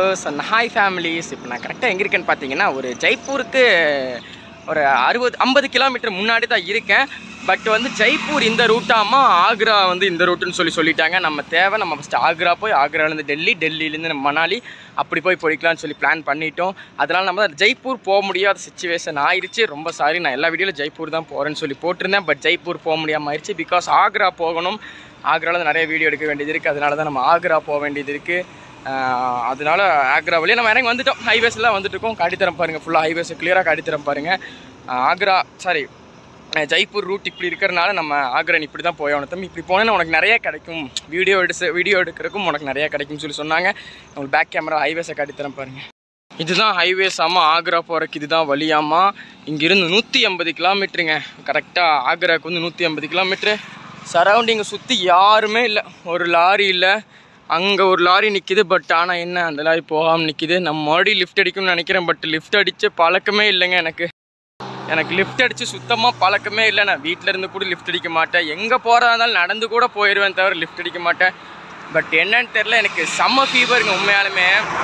Viewers and hi families இப்போ நான் கரெக்டாக எங்கே இருக்கேன்னு பார்த்தீங்கன்னா ஒரு ஜெய்ப்பூருக்கு ஒரு அறுபது ஐம்பது கிலோமீட்டர் முன்னாடி தான் இருக்கேன் பட் வந்து ஜெய்ப்பூர் இந்த ரூட்டாமா ஆக்ரா வந்து இந்த ரூட்டுன்னு சொல்லி சொல்லிட்டாங்க நம்ம தேவை நம்ம ஃபஸ்ட்டு ஆக்ரா போய் ஆக்ராலேருந்து டெல்லி டெல்லியிலேருந்து நம்ம மணாலி அப்படி போய் போய்க்கலாம்னு சொல்லி பிளான் பண்ணிட்டோம் அதனால் நம்ம ஜெய்ப்பூர் போக முடியாத சுச்சுவேஷன் ஆயிடுச்சு ரொம்ப சாரி நான் எல்லா வீடியோவில் ஜெய்ப்பூர் தான் போகிறேன்னு சொல்லி போட்டிருந்தேன் பட் ஜெய்ப்பூர் போக முடியாமல் ஆயிடுச்சு பிகாஸ் ஆக்ரா போகணும் ஆக்ராவில் நிறைய வீடியோ எடுக்க வேண்டியது இருக்குது அதனால தான் நம்ம ஆக்ரா போக வேண்டியது இருக்குது ஆஹ் அதனால ஆக்ரா வழியே நம்ம இறங்கி வந்துட்டோம் ஹைவேஸ்லாம் வந்துட்டு இருக்கோம் காட்டித்தரம் பாருங்கள் ஃபுல்லாக ஹைவேஸை கிளியராக காட்டித்தரம் பாருங்கள் ஆஹ் ஆக்ரா சாரி ஜெய்ப்பூர் ரூட் இப்படி இருக்கிறனால நம்ம ஆக்ரா இப்படி தான் போய் ஆகணும் தம்பி இப்படி போனேன்னா உனக்கு நிறைய கிடைக்கும் வீடியோ எடுத்து வீடியோ எடுக்கிறதுக்கும் உனக்கு நிறைய கிடைக்கும்னு சொல்லி சொன்னாங்க உங்களுக்கு பேக் கேமரா ஹைவேஸை காட்டித்தரம் பாருங்கள் இதுதான் ஹைவேஸ் ஆமாம் ஆக்ரா போகிறக்கு இதுதான் வழியாமா இங்கிருந்து நூற்றி ஐம்பது கிலோமீட்டருங்க கரெக்டாக ஆக்ராவுக்கு வந்து நூற்றி ஐம்பது கிலோமீட்ரு சரௌண்டிங்கை சுற்றி யாருமே இல்லை ஒரு லாரி இல்லை அங்கே ஒரு லாரி நிற்கிது பட் ஆனால் என்ன அந்த லாரி போகாமல் நிற்கிது நம்ம மறுபடியும் லிஃப்ட் அடிக்கணும்னு நினைக்கிறேன் பட் லிஃப்ட் அடித்து பழக்கமே இல்லைங்க எனக்கு எனக்கு லிஃப்ட் அடித்து சுத்தமாக பழக்கமே இல்லை நான் வீட்டில் இருந்து கூட லிஃப்ட் அடிக்க மாட்டேன் எங்கே போகிறதா இருந்தாலும் நடந்து கூட போயிடுவேன் தவிர லிஃப்ட் அடிக்க மாட்டேன் பட் என்னன்னு தெரில எனக்கு செம்ம ஃபீவருங்க உண்மையாலுமே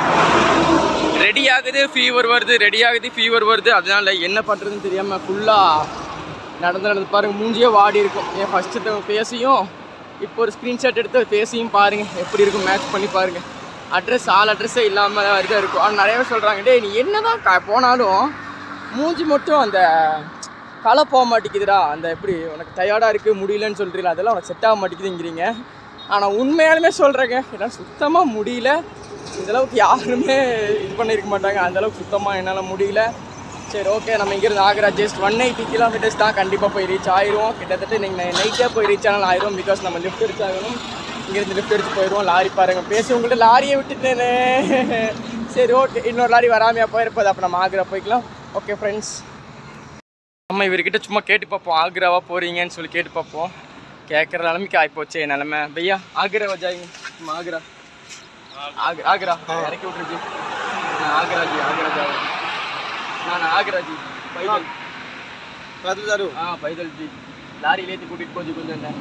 ரெடி ஆகுது ஃபீவர் வருது ரெடி ஆகுது ஃபீவர் வருது அதனால என்ன பண்ணுறதுன்னு தெரியாமல் ஃபுல்லாக நடந்து நடந்து பாருங்கள் மூஞ்சியே வாடி இருக்கும் என் ஃபஸ்ட்டு ஃபேஸையும் இப்போ ஒரு ஸ்க்ரீன்ஷாட் எடுத்து ஃபேஸையும் பாருங்கள் எப்படி இருக்கும் மேட்ச் பண்ணி பாருங்கள் அட்ரஸ் ஆள் அட்ரஸே இல்லாமல் தான் இருக்கும் ஆனால் நிறைய பேர் சொல்கிறாங்க டேய் நீ என்ன தான் க போனாலும் மூஞ்சி மட்டும் அந்த களை போக மாட்டேங்குதுடா அந்த எப்படி உனக்கு டயர்டாக இருக்குது முடியலன்னு சொல்கிறீங்களா அதெல்லாம் உனக்கு செட் ஆக மாட்டேங்குதுங்கிறீங்க ஆனால் உண்மையாலுமே சொல்கிறேங்க என்னால் சுத்தமாக முடியல இந்த அளவுக்கு யாருமே இது பண்ணியிருக்க மாட்டாங்க அந்த அளவுக்கு சுத்தமாக என்னால் முடியல சரி ஓகே நம்ம இங்கேருந்து Agra just one eighty kilometres தான் கண்டிப்பாக போய் ரீச் ஆயிரும் கிட்டத்தட்ட நீங்கள் நைட்டே போய் ரீச் ஆனாலும் ஆயிரும் பிகாஸ் நம்ம லிஃப்ட் அடிச்சு ஆகணும் இங்கேருந்து லிஃப்ட் அடிச்சு போயிடுவோம் லாரி பாருங்க பேசி உங்கள்கிட்ட லாரியை விட்டுட்டேனே சரி ஓகே இன்னொரு லாரி வராமையா போயிருப்பது அப்போ நம்ம ஆக்ரா போய்க்கலாம் ஓகே ஃப்ரெண்ட்ஸ் நம்ம இவர்கிட்ட சும்மா கேட்டு பார்ப்போம் ஆக்ராவா போகிறீங்கன்னு சொல்லி கேட்டு பார்ப்போம் கேட்குற நிலைமைக்கு ஆகிப்போச்சு என் நிலமை பையா ஆக்ரா ஜாயிங்க நம்ம ஆக்ரா आग- आगरा इरकी उठ जी हाँ, आगरा जी आगरा जाओ ना ना आगरा जी पैदल पैदल जा रहे हो हाँ पैदल जी லாரி ஏற்றி கூட்டிகிட்டு போச்சு கொஞ்சம் இந்த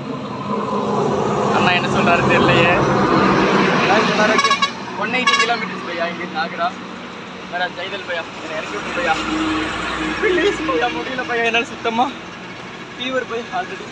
அண்ணா என்ன சொல்கிறாரு தெரியலையே ஒன் எயிட்டி கிலோமீட்டர்ஸ் பையா இங்கே ஆக்ரா வேற ஜெய்தல் பையா என்னை இறக்கி விட்டு பையா ப்ளீஸ் பையா முடியல பையா என்னால் சுத்தமாக ஃபீவர் போய் ஆல்ரெடி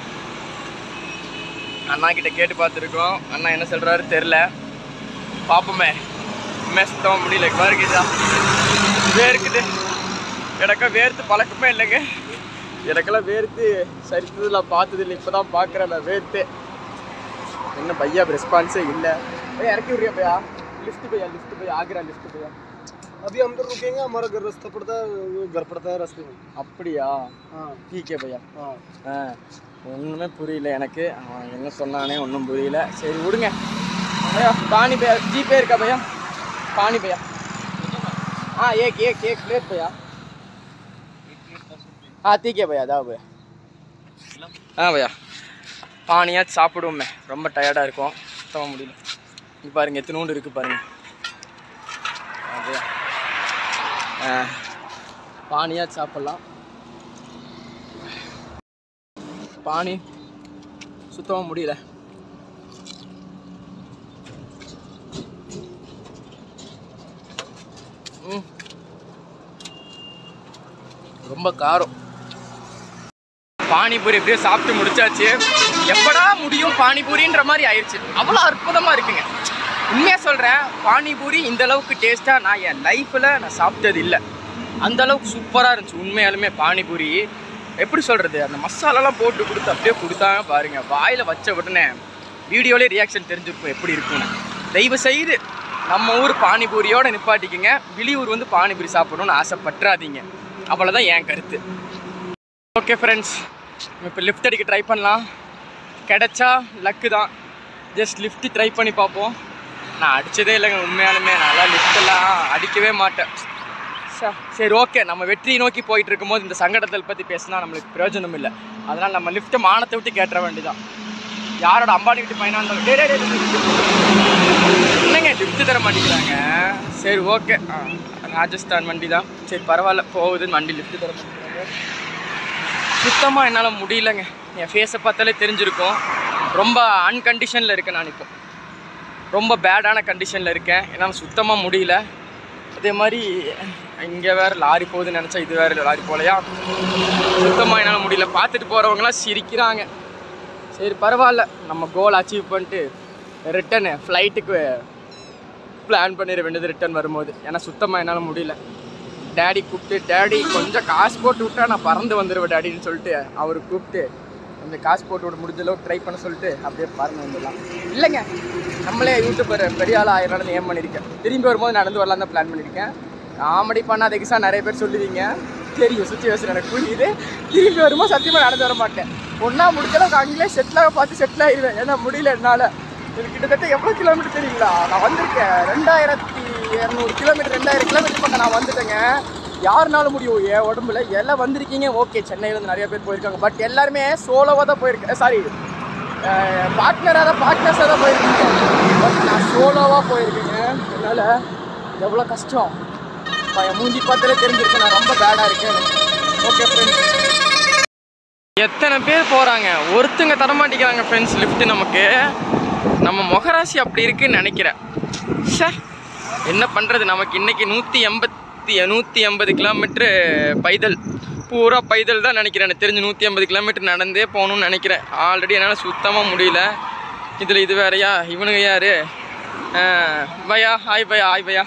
அண்ணா கிட்ட கேட்டு பார்த்துருக்கோம் அண்ணா என்ன சொல்கிறாரு தெரில பார்ப்போமே உண்மையாக சுத்தமாக முடியல பாருக்குதா வேர்க்குது எனக்கா வேர்த்து பழக்கமே இல்லைங்க எனக்கெல்லாம் வேர்த்து சரித்ததில் பார்த்தது இல்லை இப்போ தான் பார்க்குறேன் நான் வேர்த்து என்ன பையா ரெஸ்பான்ஸே இல்லை பையா இறக்கி விட்றியா பையா லிஃப்ட் பையா லிஃப்ட் பையா ஆக்ரா லிஃப்ட் பையா अभी हम तो रुकेंगे हमारा घर रास्ता पड़ता है वो घर पड़ता है रास्ते में அப்படியா हाँ டீக்கே பையா हाँ ஆ ஒன்றுமே புரியல எனக்கு அவன் என்ன சொன்னானே ஒன்றும் புரியல சரி விடுங்க பையா பானி பையா ஜிபே இருக்கா பையா பானி பையா हाँ एक एक एक प्लेट भैया हाँ ठीक है भैया जाओ भैया हाँ भैया பானியாச்சு சாப்பிடுவோமே ரொம்ப டயர்டாக இருக்கும் சுத்தமாக முடியல இங்கே பாருங்க எத்தனோண்டு இருக்குது பாருங்க அப்படியா ஆ பானியாச்சு சாப்பிட்லாம் பானி சுத்தமாக முடியல ம் ரொம்ப காரம் பானிபூரி எப்படியோ சாப்பிட்டு முடிச்சாச்சு எப்படா முடியும் பானிபூரின்ற மாதிரி ஆயிடுச்சு அவ்வளோ அற்புதமாக இருக்குங்க உண்மையாக சொல்கிறேன் பானிபூரி இந்த அளவுக்கு டேஸ்ட்டாக நான் என் லைஃப்பில் நான் சாப்பிட்டது இல்லை அந்த அளவுக்கு சூப்பராக இருந்துச்சு உண்மையாலுமே பானிபூரி எப்படி சொல்கிறது அந்த மசாலாலாம் போட்டு கொடுத்து அப்படியே கொடுத்தாங்க பாருங்கள் வாயில் வச்ச உடனே வீடியோலே ரியாக்ஷன் தெரிஞ்சிருக்கும் எப்படி இருக்கும்னு தயவு செய்து நம்ம ஊர் பானிபூரியோட நிப்பாட்டிக்கங்க வெளியூர் வந்து பானிபூரி சாப்பிடணும்னு ஆசைப்பட்டுறாதீங்க அவ்வளோதான் என் கருத்து ஓகே ஃப்ரெண்ட்ஸ் இப்போ லிஃப்ட் அடிக்க ட்ரை பண்ணலாம் கிடைச்சா லக்கு தான் ஜஸ்ட் லிஃப்ட் ட்ரை பண்ணி பார்ப்போம் நான் அடித்ததே இல்லைங்க உண்மையாலுமே நல்லா லிஃப்டெல்லாம் அடிக்கவே மாட்டேன் ச- சரி ஓகே நம்ம வெற்றியை நோக்கி போயிட்டு இருக்கும்போது இந்த சங்கடத்தை பற்றி பேசினா நம்மளுக்கு பிரயோஜனம் இல்லை அதனால் நம்ம லிஃப்ட்டை மானத்தை விட்டு கேட்டுற வேண்டியதான் யாரோட அம்பானி வீட்டு பையனாக இருந்தாலும் டேய், டேய், டேய், டேய். என்னங்க லிஃப்ட் தர மாட்டேங்கிறாங்க சரி ஓகே ராஜஸ்தான் வண்டி தான் சரி பரவாயில்ல போகுதுன்னு வண்டி லிஃப்ட் தர மாட்டேங்கிறாங்க சுத்தமாக என்னால் முடியலங்க என் ஃபேஸை பார்த்தாலே தெரிஞ்சிருக்கும் ரொம்ப அன்கண்டிஷனில் இருக்கேன் நான் இப்போ ரொம்ப பேடான கண்டிஷனில் இருக்கேன் என்னால் சுத்தமாக முடியல அதே மாதிரி இங்கே வேறு லாரி போகுதுன்னு நினச்சா இது வேறு லாரி போகலையா சுத்தமாக என்னால் முடியல பார்த்துட்டு போகிறவங்களாம் சிரிக்கிறாங்க சரி பரவாயில்ல நம்ம கோல் அச்சீவ் பண்ணிட்டு ரிட்டனு ஃப்ளைட்டுக்கு பிளான் பண்ணிட வேண்டியது ரிட்டர்ன் வரும்போது ஏன்னா சுத்தமாக என்னால் முடியல டேடி கூப்பிட்டு டேடி கொஞ்சம் காசு போட்டு விட்டா நான் பறந்து வந்துடுவேன் டேடின்னு சொல்லிட்டு அவர் கூப்பிட்டு கொஞ்சம் காசு போட்டு விட முடிஞ்ச அளவுக்கு ட்ரை பண்ண சொல்லிட்டு அப்படியே பறந்து வந்துடலாம் இல்லைங்க நம்மளே யூடியூபர் பெரிய ஆள் ஆயிரம் ஏம் பண்ணியிருக்கேன் திரும்பி வரும்போது நடந்து வரலாம் தான் பிளான் பண்ணியிருக்கேன் காமெடி பண்ணாத எக்ஸா நிறைய பேர் சொல்லுவீங்க தெரியும் சுச்சுவேஷன் எனக்கு புரியுது திரும்பி வரும்போது சத்தியமாக நடந்து வர மாட்டேன் ஒன்றா முடிஞ்ச அளவுக்கு அங்கேயே செட்டிலாக பார்த்து செட்டில் ஆயிடுவேன் ஏன்னா முடியல என்னால் இது கிட்டத்தட்ட எவ்வளோ கிலோமீட்டர் தெரியுங்களா நான் வந்திருக்கேன் ரெண்டாயிரத்தி இரநூறு கிலோமீட்டர் ரெண்டாயிரம் கிலோமீட்டர் பக்கம் நான் வந்துட்டேங்க யாருனால முடியும் என் உடம்புல எல்லாம் வந்திருக்கீங்க ஓகே சென்னையிலேருந்து நிறைய பேர் போயிருக்காங்க பட் எல்லாருமே சோலோவாக தான் போயிருக்கேன் சாரி பார்ட்னராக தான் பார்ட்னர்ஸாக தான் போயிருக்கீங்க பட் நான் சோலோவாக போயிருக்கேங்க என்னால் எவ்வளோ கஷ்டம் அப்பா, என் மூஞ்சி பார்த்தாலே தெரிஞ்சிருக்கு நான் ரொம்ப பேடாக இருக்கேன் ஓகே ஃப்ரெண்ட்ஸ் எத்தனை பேர் போகிறாங்க ஒருத்தங்க தரமாட்டேங்கிறாங்க ஃப்ரெண்ட்ஸ் லிஃப்ட் நமக்கு நம்ம முகராசி அப்படி இருக்குன்னு நினைக்கிறேன் ஷே என்ன பண்ணுறது நமக்கு இன்னைக்கு நூற்றி எண்பத்தி நூற்றி எண்பது கிலோமீட்ரு பைதல் பூரா பைதல் தான் நினைக்கிறேன் எனக்கு தெரிஞ்சு நூற்றி ஐம்பது கிலோமீட்டர் நடந்தே போகணும்னு நினைக்கிறேன் ஆல்ரெடி என்னால் சுத்தமாக முடியல இதில் இது வேறயா இவனுங்க யார் பயா ஹாய் பயா ஹாய் பயா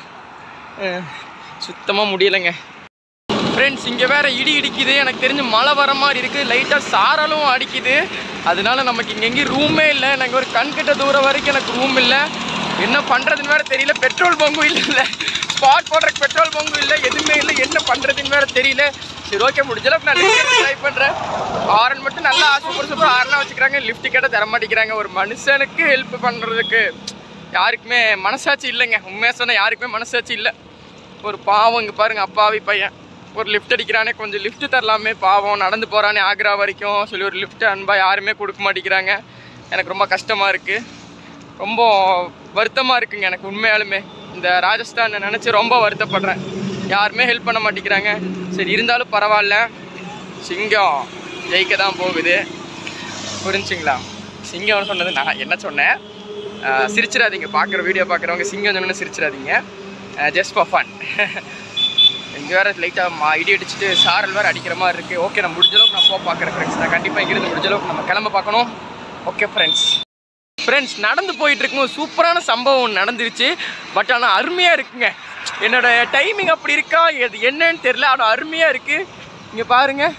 சுத்தமாக முடியலைங்க ஃப்ரெண்ட்ஸ் இங்கே வேற இடி இடிக்குது எனக்கு தெரிஞ்சு மழை வர மாதிரி இருக்குது லைட்டாக சாரலும் அடிக்குது அதனால நமக்கு இங்கே எங்கேயும் ரூமே இல்லை எனக்கு ஒரு கண்கிட்ட தூரம் வரைக்கும் எனக்கு ரூம் இல்லை என்ன பண்ணுறதுன்னு வேற தெரியல பெட்ரோல் பங்கும் இல்லை இல்லை ஸ்பாட் போடுறதுக்கு பெட்ரோல் பங்கும் இல்லை எதுவுமே இல்லை என்ன பண்ணுறதுன்னு வேற தெரியல சரி ஓகே முடிஞ்ச அளவுக்கு நான் லிஃப்ட் ட்ரை பண்ணுறேன் ஆரன் மட்டும் நல்லா சூப்பர் சூப்பர் ஆரனாக வச்சுக்கிறாங்க லிஃப்ட் கேட்டால் தர மாட்டேங்கிறாங்க ஒரு மனுஷனுக்கு ஹெல்ப் பண்ணுறதுக்கு யாருக்குமே மனசாட்சி இல்லைங்க உண்மையாக சொன்னால் யாருக்குமே மனசாட்சி இல்லை ஒரு பாவம் இங்கே பாருங்க அப்பாவி பையன் ஒரு லிஃப்ட் அடிக்கிறானே கொஞ்சம் லிஃப்ட் தரலாமே பாவம் நடந்து போகிறானே ஆக்ரா வரைக்கும் சொல்லி ஒரு லிஃப்ட் அன்பா யாருமே கொடுக்க மாட்டேங்கிறாங்க எனக்கு ரொம்ப கஷ்டமாக இருக்குது ரொம்ப வருத்தமாக இருக்குங்க எனக்கு உண்மையாலுமே இந்த ராஜஸ்தானை நினச்சி ரொம்ப வருத்தப்படுறேன் யாருமே ஹெல்ப் பண்ண மாட்டேங்கிறாங்க சரி இருந்தாலும் பரவாயில்ல சிங்கம் ஜெயிக்க தான் போகுது புரிஞ்சுங்களா சிங்கம் சொன்னது நான் என்ன சொன்னேன் அஹ் சிரிச்சிடாதீங்க பார்க்குற வீடியோ பார்க்குறவங்க சிங்கம் சொன்னு சிரிச்சிடாதீங்க ஜஸ்ட் ஃபார் ஃபன் இங்கே வேறு லைட்டாக மா இடி அடிச்சுட்டு சாரல் வேறு அடிக்கிற மாதிரி இருக்குது ஓகே நான் முடிஞ்ச அளவுக்கு நான் போக பார்க்குறேன் ஃப்ரெண்ட்ஸ் நான் கண்டிப்பாக இங்கிருந்து முடிஞ்ச அளவுக்கு நம்ம கிளம்ப பார்க்கணும் ஓகே ஃப்ரெண்ட்ஸ் ஃப்ரெண்ட்ஸ் நடந்து போயிட்டு இருக்கும்போது சூப்பரான சம்பவம் ஒண்ணு நடந்துருச்சு பட் ஆனால் அருமையாக இருக்குங்க என்னோட டைமிங் அப்படி இருக்கா இது என்னன்னு தெரியல ஆனால் அருமையாக இருக்குது இங்கே பாருங்கள்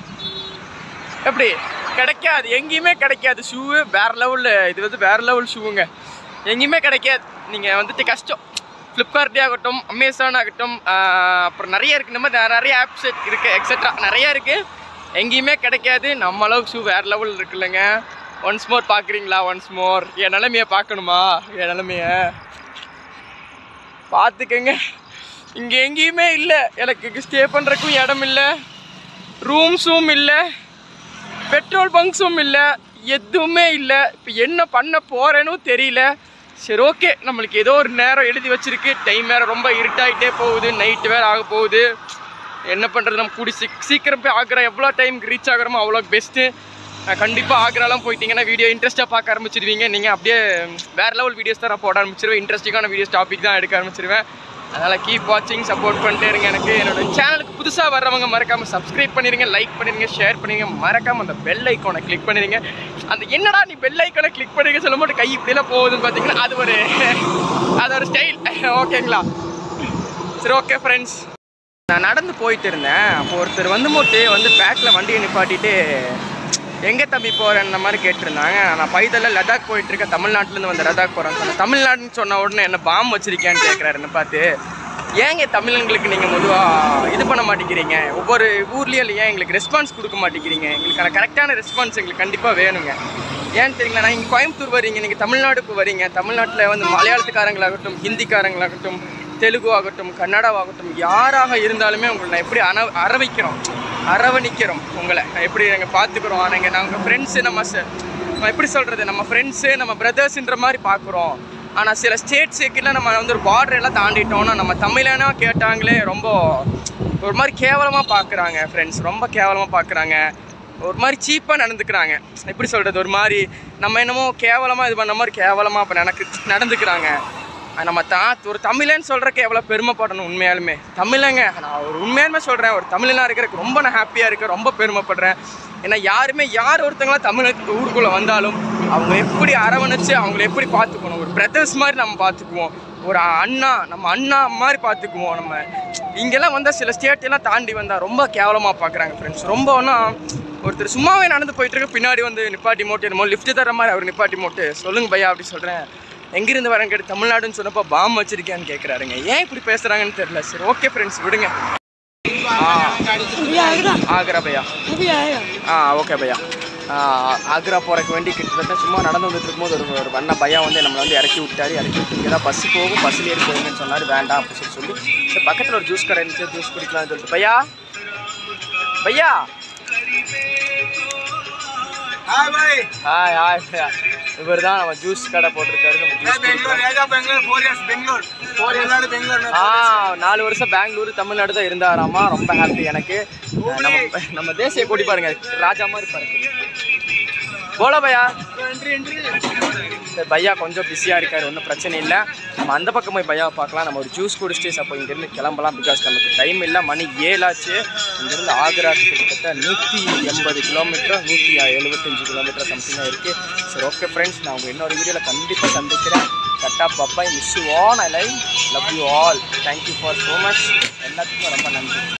எப்படி கிடைக்காது எங்கேயுமே கிடைக்காது ஷூவு வேறு லெவலில் இது வந்து வேறு லெவல் ஷூவுங்க எங்கேயுமே கிடைக்காது நீங்கள் வந்துட்டு கஷ்டம் ஃப்ளிப்கார்ட்டே ஆகட்டும் அமேசான் ஆகட்டும் ஆஹ் அப்புறம் நிறைய இருக்குது இந்த மாதிரி நெ- நிறைய ஆப்ஸ் இருக்குது எக்ஸெட்ரா நிறையா இருக்குது எங்கேயுமே கிடைக்காது நம்ம அளவுக்கு ஷூ வேறு லெவல் இருக்குல்லங்க ஒன்ஸ் மோர் பார்க்குறீங்களா ஒன்ஸ் மோர் என் நிலமையை பார்க்கணுமா என் நிலமைய பார்த்துக்கங்க இங்கே எங்கேயுமே இல்லை எனக்கு ஸ்டே பண்ணுறக்கும் இடம் இல்லை ரூம்ஸும் இல்லை பெட்ரோல் பங்க்ஸும் இல்லை எதுவுமே இல்லை இப்போ என்ன பண்ண போகிறேன்னு தெரியல சரி ஓகே நம்மளுக்கு ஏதோ ஒரு நேரம் எழுதி வச்சிருக்கு டைம் வேறு ரொம்ப இருட்டாயிட்டே போகுது நைட்டு வேறு ஆக போகுது என்ன பண்ணுறது நம்ம கூடி சீக் சீக்கிரம் போய் ஆக்ரா எவ்வளோ டைமுக்கு ரீச் ஆகிறோமோ அவ்வளோ பெஸ்ட்டு கண்டிப்பாக ஆக்ராலாம் போயிட்டீங்கன்னா வீடியோ இன்ட்ரெஸ்ட்டாக பார்க்க ஆரம்பிச்சிருவீங்க நீங்கள் அப்படியே வேறு லெவல் வீடியோஸ் தான் நான் போட ஆரம்பிச்சிருவேன் இன்ட்ரெஸ்டிங்கான வீடியோஸ் டாபிக் தான் எடுக்க ஆரம்பிச்சிருவேன் அதனால் கீப் வாட்சிங் சப்போர்ட் பண்ணிட்டே இருங்க எனக்கு என்னோட சேனலுக்கு புதுசாக வர்றவங்க மறக்காமல் சப்ஸ்கிரைப் பண்ணிடுங்க லைக் பண்ணிடுங்க ஷேர் பண்ணிடுங்க மறக்காமல் அந்த பெல் ஐக்கானை கிளிக் பண்ணிடுங்க அந்த என்னடா நீ பெல் ஐக்கானை கிளிக் பண்ணிடுங்க சொல்ல மட்டும் கை இப்படிலாம் போகுதுன்னு பார்த்தீங்கன்னா அது ஒரு அது ஒரு ஸ்டைல் ஓகேங்களா சரி ஓகே ஃப்ரெண்ட்ஸ் நான் நடந்து போயிட்டு இருந்தேன் அப்போ ஒருத்தர் வந்து மோட்டு வந்து பேக்கில் வண்டியை நிப்பாட்டிட்டு எங்கே தம்பி போகிறேன்ற மாதிரி கேட்டிருந்தாங்க நான் பைதலில் லடாக் போயிட்டு இருக்கேன் தமிழ்நாட்டிலேருந்து வந்து லடாக் போகிறேன்னு சொன்னேன் தமிழ்நாடுன்னு சொன்ன உடனே என்ன பாம்பு வச்சிருக்கேன்னு கேட்குறாரு என்ன பார்த்து ஏங்க தமிழங்களுக்கு நீங்கள் பொதுவாக இது பண்ண மாட்டேங்கிறீங்க ஒவ்வொரு ஊர்லேயும் ஏன் எங்களுக்கு ரெஸ்பான்ஸ் கொடுக்க மாட்டேங்கிறீங்க எங்களுக்கான கரெக்டான ரெஸ்பான்ஸ் எங்களுக்கு கண்டிப்பாக வேணுங்க ஏன்னு தெரியுங்களா நான் இங்கே கோயம்புத்தூர் வரீங்க நீங்கள் தமிழ்நாடுக்கு வரீங்க தமிழ்நாட்டில் வந்து மலையாளத்துக்காரங்களாகட்டும் ஹிந்திக்காரங்களாகட்டும் தெலுங்கு ஆகட்டும் கன்னடாவாகட்டும் யாராக இருந்தாலுமே உங்களை நான் எப்படி அன அரவிக்கிறோம் அரவணிக்கிறோம் உங்களை நான் எப்படி நாங்கள் பார்த்துக்குறோம் நாங்கள் நாங்கள் ஃப்ரெண்ட்ஸு நம்ம ச- நம்ம எப்படி சொல்கிறது நம்ம ஃப்ரெண்ட்ஸு நம்ம பிரதர்ஸ்ன்ற மாதிரி பார்க்குறோம் ஆனால் சில ஸ்டேட்ஸுக்குலாம் நம்ம வந்து ஒரு பார்டர் எல்லாம் தாண்டிட்டோம்னா நம்ம தமிழனா கேட்டாங்களே ரொம்ப ஒரு மாதிரி கேவலமாக பார்க்குறாங்க ஃப்ரெண்ட்ஸ் ரொம்ப கேவலமாக பார்க்குறாங்க ஒரு மாதிரி சீப்பாக நடந்துக்கிறாங்க எப்படி சொல்கிறது ஒரு மாதிரி நம்ம என்னமோ கேவலமாக இது பண்ண மாதிரி கேவலமாக இப்போ எனக்கு நடந்துக்கிறாங்க ஆஹ் நம்ம தா ஒரு தமிழன்னு சொல்கிறக்கு எவ்வளோ பெருமைப்படணும் உண்மையாலுமே தமிழங்க நான் ஒரு உண்மையாலுமே சொல்கிறேன் ஒரு தமிழனாக இருக்கிறதுக்கு ரொம்ப நான் ஹாப்பியாக இருக்கேன் ரொம்ப பெருமைப்படுறேன் ஏன்னா யாருமே யார் ஒருத்தங்களாம் தமிழ் ஊருக்குள்ளே வந்தாலும் அவங்க எப்படி அரவணைச்சு அவங்கள எப்படி பார்த்துக்கணும் ஒரு பிரதர்ஸ் மாதிரி நம்ம பார்த்துக்குவோம் ஒரு அண்ணா நம்ம அண்ணா மாதிரி பார்த்துக்குவோம் நம்ம இங்கெல்லாம் வந்தால் சில ஸ்டேட் எல்லாம் தாண்டி வந்தால் ரொம்ப கேவலமாக பார்க்குறாங்க ஃப்ரெண்ட்ஸ் ரொம்ப ஒன்றா ஒருத்தர் சும்மாவே நடந்து போயிட்டு இருக்க பின்னாடி வந்து நிப்பாட்டி மோட்டு என்னமோ லிஃப்ட் தர மாதிரி அவர் நிப்பாட்டி மோட்டு சொல்லுங்க பையா அப்படி சொல்கிறேன் எங்கிருந்து வரேன்னு கேட்டு தமிழ்நாடுன்னு சொன்னப்போ பாம் வச்சிருக்கேன்னு கேட்குறாருங்க ஏன் இப்படி பேசுகிறாங்கன்னு தெரியல சரி ஓகே ஃப்ரெண்ட்ஸ் விடுங்க ஆ ஆக்ரா பையா ஆ ஓகே பையா ஆ, ஆக்ரா போகிறக்கு வேண்டி கிட்டத்தட்ட சும்மா நடந்து வந்துட்டு இருக்கும்போது ஒரு ஒரு வண்ண பையா வந்து நம்மளை வந்து இறக்கி விட்டாரு இறக்கி விட்டு இங்கே தான் பஸ்ஸு போகும் பஸ்ஸில் ஏறி போகுங்கன்னு சொன்னார் வேண்டாம் அப்படின்னு சொல்லி சொல்லி சரி பக்கத்தில் ஒரு ஜூஸ் கடை இருந்துச்சு ஜூஸ் குடிக்கலாம்னு சொல்லிட்டு பையா பையா हाँ भाई ஹாய் ஹாய் பையா இவர் தான் நம்ம ஜூஸ் கடை போட்டிருக்காரு நம்ம मैं ஜூஸ் बेंगलोर रहेगा Bangalore four years Bangalore four years Bangalore में ஆ நாலு வருஷம் பெங்களூர் தமிழ்நாடு தான் இருந்தாராமா ரொம்ப ஹாப்பி எனக்கு அஹ் நம்ம நம்ம தேசிய கொடி பாருங்க ராஜா மாதிரி பாருங்க போல பையா एंट्री एंट्री சரி பையா கொஞ்சம் பிஸியாக இருக்காரு ஒன்றும் பிரச்சனை இல்லை நம்ம அந்த பக்கம் போய் பையாவை பார்க்கலாம் நம்ம ஒரு ஜூஸ் குடிச்சிட்டு அப்போ இங்கேருந்து கிளம்பலாம் பிகாஸ் நமக்கு டைம் இல்லை மணி ஏழாச்சு இங்கேருந்து ஆக்ராக்கு கிட்டத்தட்ட நூற்றி எண்பது கிலோமீட்டர் நூற்றி எழுபத்தஞ்சு கிலோமீட்டர் சம்திங்காக இருக்குது சரி ஓகே ஃப்ரெண்ட்ஸ் நான் உங்கள் இன்னொரு வீடியோவில் கண்டிப்பாக சந்திக்கிறேன் கட்டா பப்பாய் miss you and I live love you all thank you for so much எல்லாத்துக்கும் ரொம்ப நன்றி